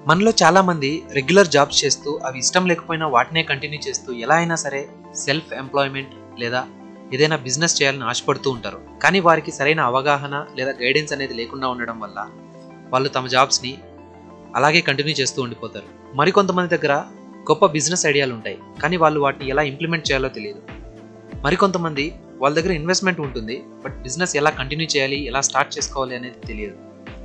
మనలో చాలా మంది రెగ్యులర్ జాబ్స్ చేస్తూ అవి ఇష్టం లేకపోయినా వాటినే కంటిన్యూ చేస్తూ ఎలా అయినా సరే సెల్ఫ్ ఎంప్లాయ్మెంట్ లేదా ఏదైనా బిజినెస్ చేయాలని ఆశపడుతూ ఉంటారు కానీ వారికి సరైన అవగాహన లేదా గైడెన్స్ అనేది లేకుండా ఉండడం వల్ల వాళ్ళు తమ జాబ్స్ని అలాగే కంటిన్యూ చేస్తూ ఉండిపోతారు మరికొంతమంది దగ్గర గొప్ప బిజినెస్ ఐడియాలు ఉంటాయి కానీ వాళ్ళు వాటిని ఎలా ఇంప్లిమెంట్ చేయాలో తెలియదు మరికొంతమంది వాళ్ళ దగ్గర ఇన్వెస్ట్మెంట్ ఉంటుంది బట్ బిజినెస్ ఎలా కంటిన్యూ చేయాలి ఎలా స్టార్ట్ చేసుకోవాలి అనేది తెలియదు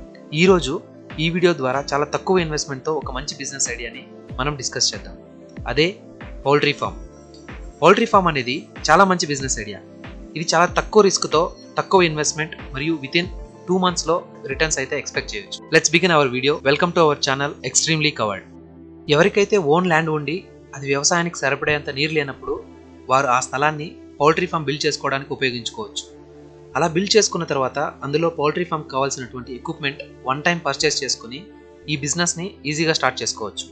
ఈరోజు ఈ వీడియో ద్వారా చాలా తక్కువ ఇన్వెస్ట్మెంట్తో ఒక మంచి బిజినెస్ ఐడియాని మనం డిస్కస్ చేద్దాం అదే పౌల్ట్రీ ఫామ్ పౌల్ట్రీ ఫామ్ అనేది చాలా మంచి బిజినెస్ ఐడియా ఇది చాలా తక్కువ రిస్క్తో తక్కువ ఇన్వెస్ట్మెంట్ మరియు విత్ ఇన్ టూ మంత్స్లో రిటర్న్స్ అయితే ఎక్స్పెక్ట్ చేయొచ్చు let's begin our video welcome to our channel extremely covered ఎవరికైతే ఓన్ ల్యాండ్ ఉండి అది వ్యవసాయానికి సరిపడేంత నీరు లేనప్పుడు వారు ఆ స్థలాన్ని పౌల్ట్రీ ఫామ్ బిల్డ్ చేసుకోవడానికి ఉపయోగించుకోవచ్చు అలా బిల్డ్ చేసుకున్న తర్వాత అందులో పౌల్ట్రీ ఫామ్ కావాల్సినటువంటి ఎక్విప్మెంట్ వన్ టైం పర్చేస్ చేసుకుని ఈ బిజినెస్ని ఈజీగా స్టార్ట్ చేసుకోవచ్చు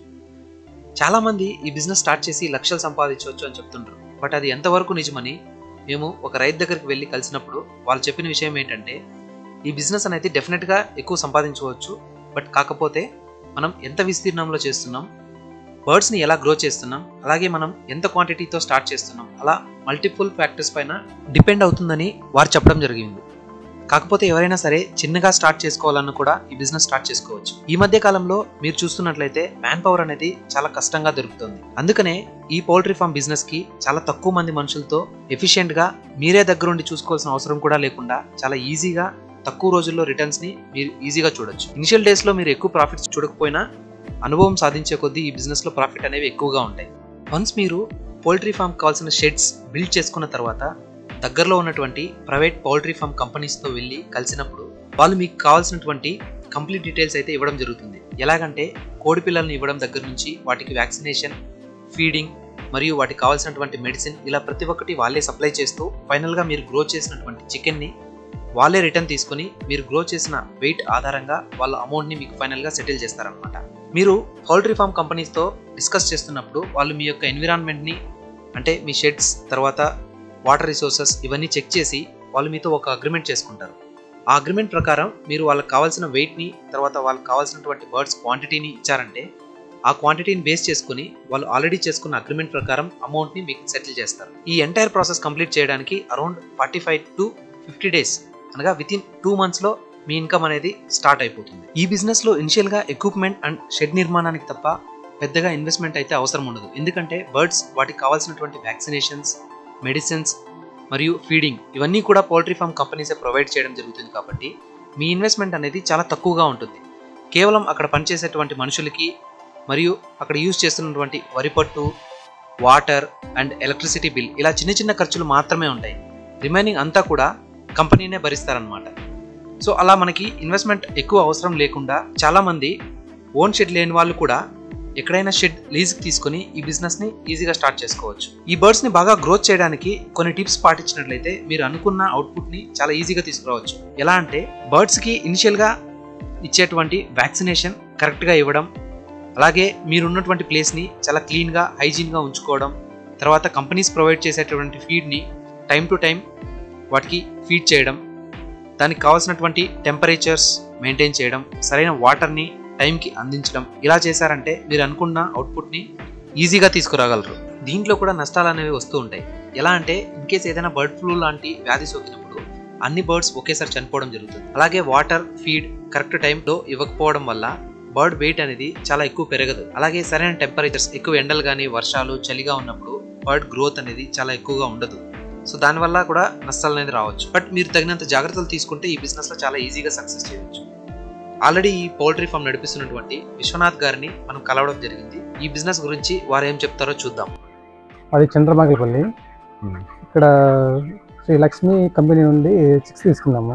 చాలామంది ఈ బిజినెస్ స్టార్ట్ చేసి లక్షలు సంపాదించవచ్చు అని చెప్తుంటారు బట్ అది ఎంతవరకు నిజమని మేము ఒక రైతు దగ్గరికి వెళ్ళి కలిసినప్పుడు వాళ్ళు చెప్పిన విషయం ఏంటంటే ఈ బిజినెస్ అనేది డెఫినెట్గా ఎక్కువ సంపాదించవచ్చు బట్ కాకపోతే మనం ఎంత విస్తీర్ణంలో చేస్తున్నాం బర్డ్స్ని ఎలా గ్రో చేస్తున్నాం అలాగే మనం ఎంత క్వాంటిటీతో స్టార్ట్ చేస్తున్నాం అలా మల్టిపుల్ ఫ్యాక్టర్స్ పైన డిపెండ్ అవుతుందని వారు చెప్పడం జరిగింది కాకపోతే ఎవరైనా సరే చిన్నగా స్టార్ట్ చేసుకోవాలన్నా కూడా ఈ బిజినెస్ స్టార్ట్ చేసుకోవచ్చు ఈ మధ్య కాలంలో మీరు చూస్తున్నట్లయితే మ్యాన్ పవర్ అనేది చాలా కష్టంగా దొరుకుతుంది అందుకనే ఈ పౌల్ట్రీ ఫామ్ బిజినెస్ కి చాలా తక్కువ మంది మనుషులతో ఎఫిషియెంట్ గా మీరే దగ్గరుండి చూసుకోవాల్సిన అవసరం కూడా లేకుండా చాలా ఈజీగా తక్కువ రోజుల్లో రిటర్న్స్ ని మీరు ఈజీగా చూడొచ్చు ఇనిషియల్ డేస్ లో మీరు ఎక్కువ ప్రాఫిట్స్ చూడకపోయినా అనుభవం సాధించే కొద్దీ ఈ బిజినెస్ లో ప్రాఫిట్ అనేవి ఎక్కువగా ఉంటాయి వన్స్ మీరు పౌల్ట్రీ ఫామ్ కావాల్సిన షెడ్స్ బిల్డ్ చేసుకున్న తర్వాత దగ్గరలో ఉన్నటువంటి ప్రైవేట్ పౌల్ట్రీ ఫామ్ కంపెనీస్తో వెళ్ళి కలిసినప్పుడు వాళ్ళు మీకు కావాల్సినటువంటి కంప్లీట్ డీటెయిల్స్ అయితే ఇవ్వడం జరుగుతుంది ఎలాగంటే కోడి పిల్లల్ని ఇవ్వడం దగ్గర నుంచి వాటికి వ్యాక్సినేషన్ ఫీడింగ్ మరియు వాటికి కావాల్సినటువంటి మెడిసిన్ ఇలా ప్రతి ఒక్కటి వాళ్ళే సప్లై చేస్తూ ఫైనల్గా మీరు గ్రో చేసినటువంటి చికెన్ని వాళ్ళే రిటర్న్ తీసుకొని మీరు గ్రో చేసిన వెయిట్ ఆధారంగా వాళ్ళ అమౌంట్ని మీకు ఫైనల్గా సెటిల్ చేస్తారనమాట మీరు పౌల్ట్రీ ఫామ్ కంపెనీస్తో డిస్కస్ చేస్తున్నప్పుడు వాళ్ళు మీ యొక్క ఎన్విరాన్మెంట్ని అంటే మీ షెడ్స్ తర్వాత వాటర్ రిసోర్సెస్ ఇవన్నీ చెక్ చేసి వాళ్ళు మీతో ఒక అగ్రిమెంట్ చేసుకుంటారు ఆ అగ్రిమెంట్ ప్రకారం మీరు వాళ్ళకి కావాల్సిన వెయిట్ని తర్వాత వాళ్ళకి కావాల్సినటువంటి బర్డ్స్ క్వాంటిటీని ఇచ్చారంటే ఆ క్వాంటిటీని బేస్ చేసుకుని వాళ్ళు ఆల్రెడీ చేసుకున్న అగ్రిమెంట్ ప్రకారం అమౌంట్ని మీకు సెటిల్ చేస్తారు ఈ ఎంటైర్ ప్రాసెస్ కంప్లీట్ చేయడానికి around forty five to fifty days అనగా విత్ ఇన్ టూ మంత్స్లో మీ ఇన్కమ్ అనేది స్టార్ట్ అయిపోతుంది ఈ బిజినెస్లో ఇనిషియల్గా ఎక్విప్మెంట్ అండ్ షెడ్ నిర్మాణానికి తప్ప పెద్దగా ఇన్వెస్ట్మెంట్ అయితే అవసరం ఉండదు ఎందుకంటే బర్డ్స్ వాటికి కావాల్సినటువంటి వ్యాక్సినేషన్స్ మెడిసిన్స్ మరియు ఫీడింగ్ ఇవన్నీ కూడా పౌల్ట్రీ ఫామ్ కంపెనీసే ప్రొవైడ్ చేయడం జరుగుతుంది కాబట్టి మీ ఇన్వెస్ట్మెంట్ అనేది చాలా తక్కువగా ఉంటుంది కేవలం అక్కడ పనిచేసేటువంటి మనుషులకి మరియు అక్కడ యూజ్ చేస్తున్నటువంటి వరిపట్టు వాటర్ అండ్ ఎలక్ట్రిసిటీ బిల్ ఇలా చిన్న చిన్న ఖర్చులు మాత్రమే ఉంటాయి రిమైనింగ్ అంతా కూడా కంపెనీనే భరిస్తారనమాట సో అలా మనకి ఇన్వెస్ట్మెంట్ ఎక్కువ అవసరం లేకుండా చాలామంది ఓన్ షెడ్ లేని వాళ్ళు కూడా ఎక్కడైనా షెడ్ లీజ్కి తీసుకుని ఈ బిజినెస్ని ఈజీగా స్టార్ట్ చేసుకోవచ్చు ఈ బర్డ్స్ని బాగా గ్రోత్ చేయడానికి కొన్ని టిప్స్ పాటించినట్లయితే మీరు అనుకున్న అవుట్పుట్ని చాలా ఈజీగా తీసుకురావచ్చు ఎలా అంటే బర్డ్స్కి ఇనిషియల్గా ఇచ్చేటువంటి వ్యాక్సినేషన్ కరెక్ట్గా ఇవ్వడం అలాగే మీరున్నటువంటి ప్లేస్ని చాలా క్లీన్గా హైజీన్గా ఉంచుకోవడం తర్వాత కంపెనీస్ ప్రొవైడ్ చేసేటువంటి ఫీడ్ని టైం టు టైం వాటికి ఫీడ్ చేయడం దానికి కావాల్సినటువంటి టెంపరేచర్స్ మెయింటైన్ చేయడం సరైన వాటర్ని టైంకి అందించడం ఇలా చేశారంటే మీరు అనుకున్న అవుట్పుట్ని ఈజీగా తీసుకురాగలరు దీంట్లో కూడా నష్టాలు అనేవి వస్తూ ఉంటాయి ఎలా అంటే ఇన్ కేస్ ఏదైనా బర్డ్ ఫ్లూ లాంటి వ్యాధి సోకినప్పుడు అన్ని బర్డ్స్ ఒకేసారి చనిపోవడం జరుగుతుంది అలాగే వాటర్ ఫీడ్ కరెక్ట్ టైంలో ఇవ్వకపోవడం వల్ల బర్డ్ వెయిట్ అనేది చాలా ఎక్కువ పెరగదు అలాగే సరైన టెంపరేచర్స్ ఎక్కువ ఎండలు కానీ వర్షాలు చలిగా ఉన్నప్పుడు బర్డ్ గ్రోత్ అనేది చాలా ఎక్కువగా ఉండదు సో దానివల్ల కూడా నష్టాలు అనేది రావచ్చు బట్ మీరు తగినంత జాగ్రత్తలు తీసుకుంటే ఈ బిజినెస్లో చాలా ఈజీగా సక్సెస్ చేయవచ్చు ఆల్రెడీ ఈ పౌల్ట్రీ ఫామ్ నడిపిస్తున్నటువంటి విశ్వనాథ్ గారిని మనం కలవడం జరిగింది ఈ బిజినెస్ గురించి వారు ఏం చెప్తారో చూద్దాం అది చంద్రబాగలపల్లి ఇక్కడ శ్రీ లక్ష్మి కంపెనీ నుండి చిక్స్ తీసుకున్నాము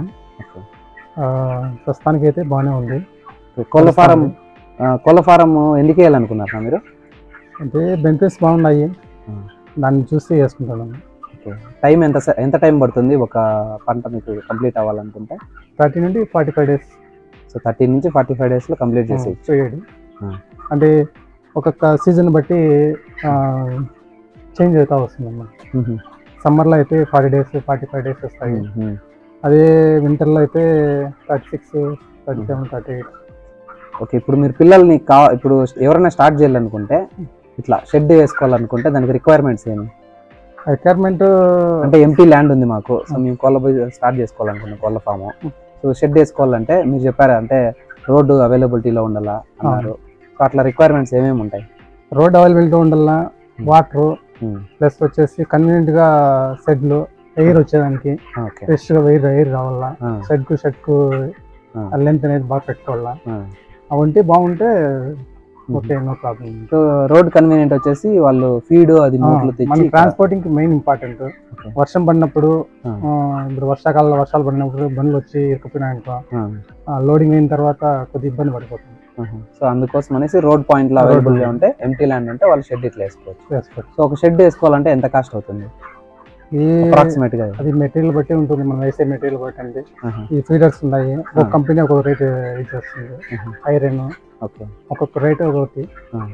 ఆ, ప్రస్తుతానికి అయితే బాగానే ఉంది కోళ్ళ ఫారం ఆ, కోళ్ళ ఫారం ఎందుకు వేయాలనుకున్నారు మీరు అంటే బెనిఫిట్స్ బాగున్నాయి Hmm. దాన్ని చూసి వేసుకుంటున్నాము టైం ఎంత స- ఎంత టైం పడుతుంది ఒక పంట మీకు కంప్లీట్ అవ్వాలనుకుంటే థర్టీ నుండి forty five days so thirty నుంచి ఫార్టీ ఫైవ్ డేస్లో కంప్లీట్ చేసి చేయడు Hmm. అంటే ఒక్కొక్క సీజన్ బట్టి చేంజ్ అవుతా వస్తుందన్నమాట సమ్మర్లో అయితే forty days forty five days వస్తాయి అదే వింటర్లో అయితే thirty six thirty seven thirty eight okay ఇప్పుడు మీరు పిల్లల్ని కా ఇప్పుడు ఎవరైనా స్టార్ట్ చేయాలనుకుంటే ఇట్లా షెడ్ వేసుకోవాలనుకుంటే దానికి రిక్వైర్మెంట్స్ ఏమి రిక్వైర్మెంట్ అంటే ఎంటీ ల్యాండ్ ఉంది మాకు సో మేము కోళ్ళ స్టార్ట్ చేసుకోవాలనుకున్నాం కోళ్ళ ఫామ్ సో షెడ్ వేసుకోవాలంటే మీరు చెప్పారు అంటే రోడ్డు అవైలబిలిటీలో ఉండాలా అన్నారు సో అట్లా రిక్వైర్మెంట్స్ ఏమేమి ఉంటాయి రోడ్ అవైలబిలిటీ ఉండాలా వాటర్ ఉమ్, ప్లస్ వచ్చేసి కన్వీనియంట్ గా షెడ్లు ఎయిర్ వచ్చేదానికి ఓకే ఫ్రెష్ గా ఎయిర్ ఎయిర్ రావాలా ఆ, షెడ్ కు షెడ్ కు ఆ, లెంత్ అనేది బాగా పెట్టుకోవాలా ఆ. అవి ఉంటే బాగుంటే okay no problem so road convenient వచ్చేసి వాళ్ళు ఫీడ్ అది మూటలు మన తెచ్చి ట్రాన్స్పోర్టింగ్ కి మెయిన్ ఇంపార్టెంట్ Okay. వర్షం పడినప్పుడు ఆ. ఆ, ఇప్పుడు వర్షాకాలంలో వర్షాలు పడినప్పుడు బండ్లు వచ్చి ఇరుక్కుపోయినాయనుకో ఆ, లోడింగ్ అయిన తర్వాత కొద్దిగా ఇబ్బంది పడిపోతుంది ఆహా. సో అందుకోసం అనేసి రోడ్ పాయింట్ లో అవైలబుల్ గా ఉంటే ఎంటీ ల్యాండ్ ఉంటే వాళ్ళు షెడ్ ఇట్లా వేసుకోవచ్చు వేసుకోవచ్చు. సో ఒక షెడ్ వేసుకోవాలంటే ఎంత కాస్ట్ అవుతుంది ఈ అప్రాక్సిమేట్ గా అది మెటీరియల్ బట్టి ఉంటుంది మనం వేసే మెటీరియల్ బట్టి అండి ఆహా. ఈ ఫీడర్స్ ఉన్నాయి ఒక్కొక్క ఆ. కంపెనీ ఒక్కొక్క రేట్ ఇచ్చేస్తుంది ఆహా. ఐరన్ ఓకే ఒక్కొక్క రేట్ ఒక్కొక్కటి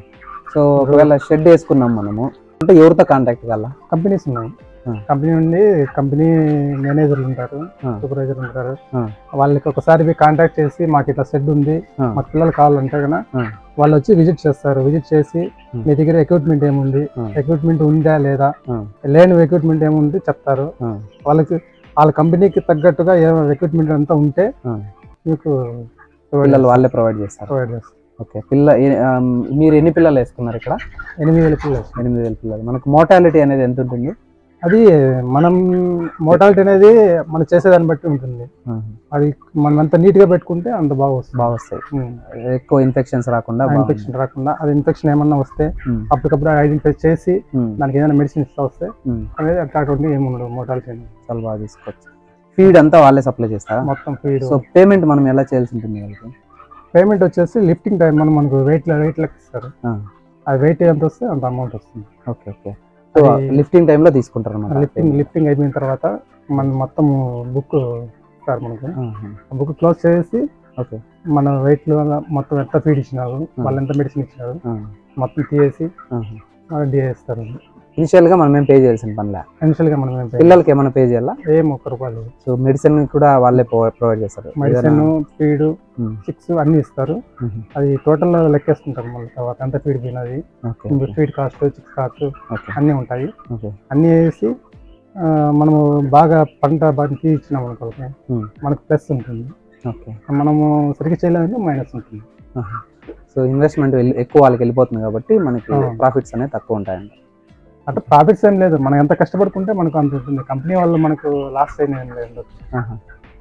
సో ఒకవేళ షెడ్ వేసుకున్నాం మనము అంటే ఎవరితో కాంటాక్ట్ కావాలా కంపెనీస్ ఉన్నాయి ఆ. కంపెనీ నుండి కంపెనీ మేనేజర్లు ఉంటారు ఆ. సూపర్వైజర్ ఉంటారు ఆ. వాళ్ళకి ఒకసారి పోయి కాంటాక్ట్ చేసి మాకు ఇట్లా షెడ్ ఉంది ఆ. మా పిల్లలు కావాలంటే కనుక ఆ. వాళ్ళు వచ్చి విజిట్ చేస్తారు విజిట్ చేసి ఆ. మీ దగ్గర ఎక్విప్మెంట్ ఏముంది ఆ. ఎక్విప్మెంట్ ఉందా లేదా ఆ. లేని ఎక్విప్మెంట్ ఏముంది చెప్తారు ఆ. వాళ్ళకి వాళ్ళ కంపెనీకి తగ్గట్టుగా ఏ ఎక్విప్మెంట్ అంతా ఉంటే ఆ. మీకు పిల్లలు వాళ్ళే ప్రొవైడ్ చేస్తారు ప్రొవైడ్ చేస్తారు ఓకే పిల్ల ఏ- ఆ, మీరు ఎన్ని పిల్లలు వేసుకున్నారు ఇక్కడ ఎనిమిది వేల పిల్లలు ఎనిమిది వేల పిల్లలు మనకు మోటాలిటీ అనేది ఎంత ఉంటుంది అది మనం మోటాలిటీ అనేది మనం చేసేదాన్ని బట్టి ఉంటుంది ఆహా. అది మనం ఎంత నీట్ గా పెట్టుకుంటే అంత బాగా వస్తుంది బాగా వస్తాయి ఎక్కువ ఇన్ఫెక్షన్స్ రాకుండా బాగుంది. ఇన్ఫెక్షన్ రాకుండా అది ఇన్ఫెక్షన్ ఏమన్నా వస్తే ఉమ్, అప్పటికప్పుడు ఐడెంటిఫై చేసి ఉమ్, దానికి ఏదైనా మెడిసిన్ ఇస్తా వస్తే ఉమ్. అనేది అట్లాంటి ఏమి ఉండదు మోటాలిటీ అనేది. చాలా బాగా తీసుకోవచ్చు ఫీడ్ అంతా వాళ్ళే సప్లై చేస్తారా మొత్తం ఫీడ్ సో పేమెంట్ మనం ఎలా చేయాల్సి ఉంటుంది వాళ్ళకి పేమెంట్ వచ్చేసి లిఫ్టింగ్ టైం మనం మనకు వెయిట్ వెయిట్ లెక్క ఇస్తారు ఆ, ఆ వెయిట్ ఎంత వస్తే అంత అమౌంట్ వస్తుంది ఓకే ఓకే సో అది- లిఫ్టింగ్ టైంలో తీసుకుంటారు అన్నమాట లిఫ్టింగ్ లిఫ్టింగ్ అయిపోయిన తర్వాత మనం మొత్తం బుక్ ఇస్తారు మనకు ఆహా. ఆ బుక్ క్లోజ్ చేసి ఓకే మన వెయిట్ మొత్తం ఎంత ఫీడ్ ఇచ్చినారు వాళ్ళు ఎంత మెడిసిన్ ఇచ్చినారు ఆ, మొత్తం తీసేసి ఆహా. డీ చేస్తారు ఇనిషియల్ గా మనం ఏం పే చేయాల్సిన పనిలే ఇనిషియల్ గా మనం ఏం చేయాలి? పిల్లలకి ఏమైనా పే చేయాలా ఏం ఒక్క రూపాయలు సో మెడిసిన్ కూడా వాళ్ళే ప్రొవైడ్ చేస్తారు మెడిసిన్ ఫీడ్ ఉమ్. చిక్స్ అన్ని ఇస్తారు మ్మ్. అది టోటల్ లెక్కేస్తుంటారు మళ్ళీ తర్వాత ఎంత ఫీడ్ పోయినది okay feed cost chicks cost okay అన్నీ ఉంటాయి ఓకే అన్నీ వేసి ఆ, మనము బాగా పంట బాగా ఇచ్చినాం అనుకో మ్మ్. మనకు ప్లస్ ఉంటుంది ఓకే మనము సరిగ్గా చేయలేదంటే మైనస్ ఉంటుంది సో ఇన్వెస్ట్మెంట్ ఎక్కువ వాళ్ళకి వెళ్ళిపోతుంది కాబట్టి మనకి ఆ. ప్రాఫిట్స్ అనేవి తక్కువ ఉంటాయండి అంటే ప్రాఫిట్స్ ఏం లేదు మనం ఎంత కష్టపడుకుంటే మనకు అంత ఉంటుంది కంపెనీ వాళ్ళు మనకు లాస్ అయిన ఏం లేదు ఆహా.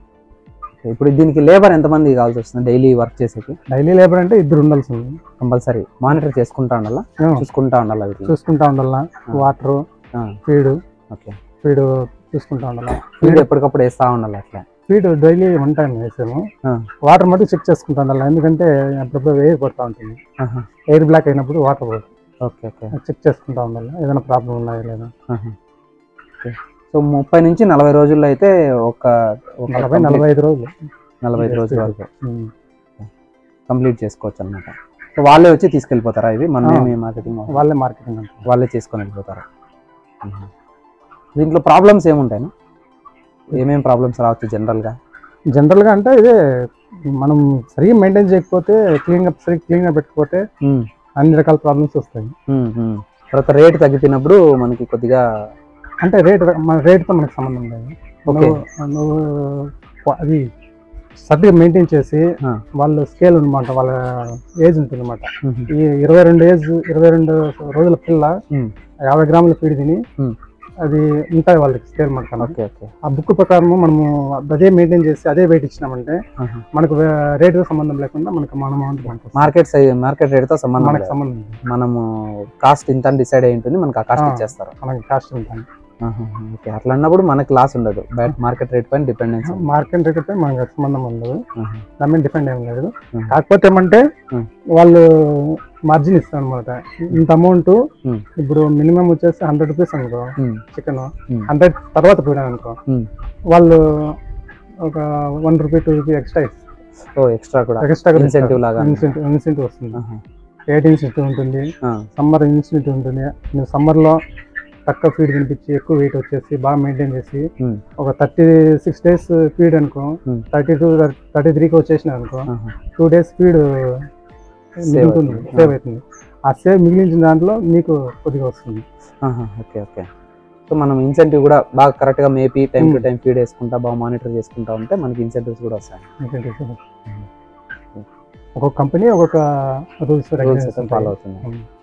Okay, ఇప్పుడు దీనికి లేబర్ ఎంతమంది కావాల్సి వస్తుంది డైలీ వర్క్ చేసేకి డైలీ లేబర్ అంటే ఇద్దరు ఉండాల్సింది కంపల్సరీ మానిటర్ చేసుకుంటా ఉండాలా ఆ, చూసుకుంటా ఉండాలా వీటిని చూసుకుంటా ఉండాలా వాటర్ ఆ, ఫీడ్ ఓకే ఫీడ్ చూసుకుంటా ఉండాలా ఫీడ్ ఎప్పటికప్పుడు వేస్తా ఉండాలి అట్లా ఫీడ్ డైలీ వన్ టైం వేసాము ఆ, వాటర్ మటుకు చెక్ చేసుకుంటా ఉండాలి ఎందుకంటే అప్పుడప్పుడు ఎయిర్ పడుతూ ఉంటుంది ఆహా. ఎయిర్ బ్లాక్ అయినప్పుడు వాటర్ పడుతుంది ఓకే ఓకే చెక్ చేసుకుంటా ఉండాలి ఏదైనా ప్రాబ్లం ఉన్నాయా లేదా ఆహా. ఓకే. సో ముప్పై నుంచి నలభై రోజుల్లో అయితే ఒక ఒక నలభై complete- నలభై ఐదు రోజులు నలభై ఐదు రోజుల వరకు ఉమ్. కంప్లీట్ చేసుకోవచ్చు అనమాట సో వాళ్ళే వచ్చి తీసుకెళ్ళిపోతారా ఇవి మనం ఆ. ఏమి మార్కెటింగ్ వాళ్ళే మార్కెటింగ్ అంటారు వాళ్ళే చేసుకొని వెళ్ళిపోతారు ఆహా. దీంట్లో ప్రాబ్లమ్స్ ఏముంటాయి ఏమేమి ప్రాబ్లమ్స్ రావచ్చు జనరల్గా జనరల్గా అంటే ఇదే మనం సరిగ్గా మెయింటైన్ చేయకపోతే క్లీన్గా సరిగ్గా క్లీన్గా పెట్టకపోతే అన్ని రకాల ప్రాబ్లమ్స్ వస్తాయి తర్వాత రేట్ తగ్గిపోయినప్పుడు మనకి కొద్దిగా అంటే రేట్ మన రేట్తో మనకు సంబంధం లేదు ఓకే నువ్వు నువ్వు అది సరిగ్గా మెయింటైన్ చేసి ఆ. వాళ్ళ స్కేల్ అనమాట వాళ్ళ ఏజ్ ఉంటుంది అనమాట మ్మ్. ఈ ఇరవై రెండు ఏజ్ ఇరవై రెండు రోజుల పిల్ల మ్మ్. యాభై గ్రాముల ఫీడ్ తిని మ్మ్. అది ఉంటాయి వాళ్ళకి స్కేల్ మనకు ఓకే ఓకే ఆ బుక్ ప్రకారం మనము అదే మెయింటైన్ చేసి అదే వెయిట్ ఇచ్చినామంటే ఆహా. మనకు రేటుతో సంబంధం లేకుండా మనకు మన అమౌంట్ మనకు వస్తుంది. మార్కెట్ సైజ్ మార్కెట్ రేట్తో సంబంధం మనకు లేదు. సంబంధం లేదు. మనము కాస్ట్ ఇంత డిసైడ్ అయి ఉంటుంది మనకు ఆ కాస్ట్ ఆ. ఇచ్చేస్తారు మనకి కాస్ట్ ఉంటుంది ఆహా. ఓకే అట్లా అన్నప్పుడు మనకి లాస్ ఉండదు బయట మార్కెట్ రేట్ పైన డిపెండెన్స్ మార్కెట్ రేట్ అయితే మనకు సంబంధం ఉండదు దాని మీద డిపెండ్ ఏం లేదు మ్మ్. కాకపోతే ఏమంటే మ్మ్. వాళ్ళు మార్జిన్ ఇస్తారు అనమాట ఇంత అమౌంట్ మ్మ్. ఇప్పుడు మినిమం వచ్చేసి హండ్రెడ్ రూపీస్ అనుకో చికెన్ మ్మ్. హండ్రెడ్ తర్వాత పోయినాను అనుకో మ్మ్. వాళ్ళు ఒక one rupee two rupee extra ఓ ఎక్స్ట్రా కూడా ఎక్స్ట్రా ఇన్సెంటివ్ లాగా ఇన్సెంటివ్ ఇన్సెంటివ్ వస్తుంది ఆహా. ఎయిట్ ఇన్సెంటివ్ ఉంటుంది ఆ. సమ్మర్ ఇన్సెంటివ్ ఉంటుంది నువ్వు సమ్మర్లో తక్కువ ఫీడ్ తినిపించి ఎక్కువ వెయిట్ వచ్చేసి బాగా మెయింటైన్ చేసి Hmm. ఒక థర్టీ సిక్స్ డేస్ ఫీడ్ అనుకో Hmm. థర్టీ టూ థర్టీ త్రీకి వచ్చేసిన అనుకో ఆహా. టూ డేస్ ఫీడ్ మిగులుతుంది అవుతుంది. సేవ్ అవుతుంది ఆ సేవ్ మిగిలించిన దాంట్లో మీకు కొద్దిగా వస్తుంది ఆహా, ఓకే ఓకే సో మనం ఇన్సెంటివ్ కూడా బాగా కరెక్ట్ గా మేపీ time to Hmm. Time feed వేసుకుంటా బాగా మానిటర్ చేసుకుంటా ఉంటే మనకి ఇన్సెంటివ్స్ కూడా వస్తాయి ఎందుకంటే ఒక్కొక్క కంపెనీ ఒక్కొక్క రూల్స్ రూల్స్ అయితే ఫాలో అవుతుంది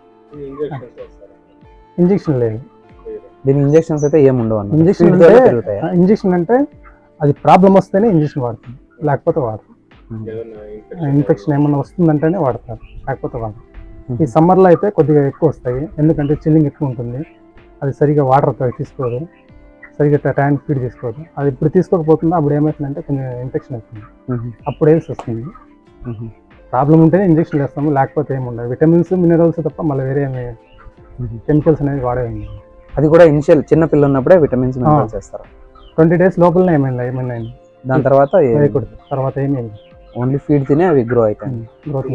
ఇంజెక్షన్ లేదు దీని ఇంజెక్షన్స్ అయితే ఏమి ఉండవు అన్నమాట. ఇంజెక్షన్ Speed తోనే అంటే పెరుగుతాయా ఇంజెక్షన్ అంటే అది ప్రాబ్లం వస్తేనే ఇంజెక్షన్ వాడుతుంది లేకపోతే వాడరు ఇన్ఫెక్షన్ ఏమన్నా వస్తుందంటేనే వాడతారు లేకపోతే వాడరు Hmm. ఈ సమ్మర్లో అయితే కొద్దిగా ఎక్కువ వస్తాయి ఎందుకంటే చిల్లింగ్ ఎక్కువ ఉంటుంది అది సరిగా వాటర్ తీసుకోదు సరిగా టైం ఫీడ్ తీసుకోదు అది ఇప్పుడు తీసుకోకపోతుందో అప్పుడు ఏమవుతుందంటే కొంచెం ఇన్ఫెక్షన్ అవుతుంది మ్మ్. అప్పుడు వేసి వస్తుంది మ్మ్. ప్రాబ్లం ఉంటేనే ఇంజెక్షన్ వేస్తాము లేకపోతే ఏమి ఉండదు విటమిన్స్ మినరల్స్ తప్ప మళ్ళీ వేరే ఏమి మ్మ్. కెమికల్స్ అనేవి వాడేయండి అది కూడా ఇనిషియల్ చిన్న పిల్ల ఉన్నప్పుడే విటమిన్స్ మినరల్స్ వేస్తారు ట్వంటీ డేస్ లోపలనే ఏమైంది ఏమైనా దాని తర్వాత వేయకూడదు తర్వాత ఏమి ఓన్లీ ఫీడ్ తినే అవి గ్రో అవుతాయి గ్రోత్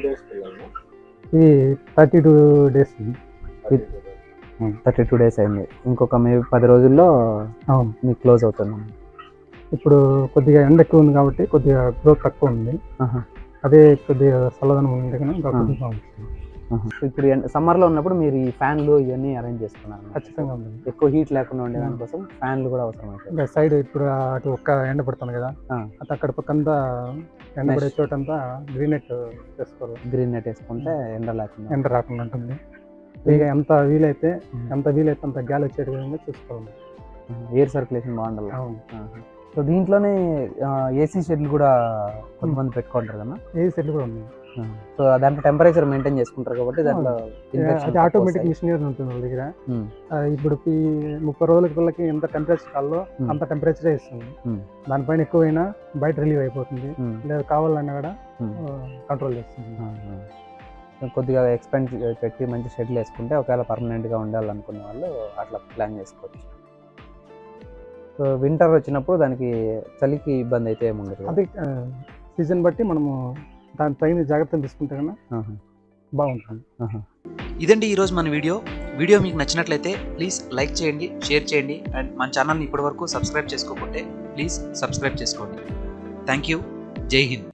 ఇది thirty two days thirty two days అయింది ఇంకొక మేబీ పది రోజుల్లో అవును మీకు క్లోజ్ అవుతుంది ఇప్పుడు కొద్దిగా ఎండ ఎక్కువ ఉంది కాబట్టి కొద్దిగా గ్రోత్ తక్కువ ఉంది ఆహా. అదే కొద్దిగా చల్లదనం ఉంది కానీ ఇంకా ఆ. కొద్దిగా బాగుంటుంది ఆహా. సో ఇప్పుడు సమ్మర్ లో ఉన్నప్పుడు మీరు ఈ ఫ్యాన్లు ఇవన్నీ అరేంజ్ చేసుకున్నారు ఖచ్చితంగా ఉంది ఎక్కువ హీట్ లేకుండా ఉండే దానికోసం ఫ్యాన్లు కూడా అవసరం అవుతాయి ఇంకా సైడ్ ఇప్పుడు అటు ఒక్క ఎండ పడుతుంది కదా ఆ. అటు అక్కడ పక్కంతా ఎండ పడే Mesh. చోటంతా గ్రీన్ నెట్ చేసుకోరు గ్రీన్ నెట్ వేసుకుంటే ఎండ లేకుండా ఎండ రాకుండా ఉంటుంది ఇక ఎంత వీలైతే ఎంత వీలైతే అంత గాలి వచ్చే విధంగా చూసుకోవాలి ఎయిర్ సర్క్యులేషన్ బాగుండాలి అవును సో దీంట్లోనే ఏసీ షెడ్లు కూడా కొంతమంది పెట్టుకుంటారు కదా ఏ సెట్లు కూడా ఉన్నాయి సో దాంట్లో టెంపరేచర్ మెయింటైన్ చేసుకుంటారు కాబట్టి దాంట్లో అది infection ఆటోమేటిక్ తక్కువ మిషనరీ ఉంటుంది వాళ్ళ దగ్గర వస్తాయి. ఉమ్, ఆ, ఇప్పుడు ఈ ముప్పై రోజుల పిల్లలకి ఎంత టెంపరేచర్ కావాలో Hmm. అంత టెంపరేచరే ఇస్తుంది Hmm. దానిపైన ఎక్కువైనా బయట రిలీవ్ అయిపోతుంది ఉమ్, లేదా కావాలన్నా కూడా ఉమ్. కంట్రోల్ చేస్తుంది ఆ, ఆ. సో కొద్దిగా ఎక్స్పెండ్ పెట్టి మంచి షెడ్లు వేసుకుంటే ఒకవేళ పర్మనెంట్గా ఉండాలనుకునే వాళ్ళు అట్లా ప్లాన్ చేసుకోవచ్చు సో వింటర్ వచ్చినప్పుడు దానికి చలికి ఇబ్బంది అయితే ఏమి ఉండదు కదా? అది సీజన్ బట్టి మనము దాని తగిన జాగ్రత్తలు తీసుకుంటే కన్నా ఆహా, బాగుంటుంది ఆహా. ఇదండి ఈరోజు మన వీడియో వీడియో మీకు నచ్చినట్లయితే ప్లీజ్ లైక్ చేయండి షేర్ చేయండి అండ్ మన ఛానల్ని ఇప్పటివరకు సబ్స్క్రైబ్ చేసుకోకపోతే ప్లీజ్ సబ్స్క్రైబ్ చేసుకోండి థ్యాంక్ యూ జై హింద్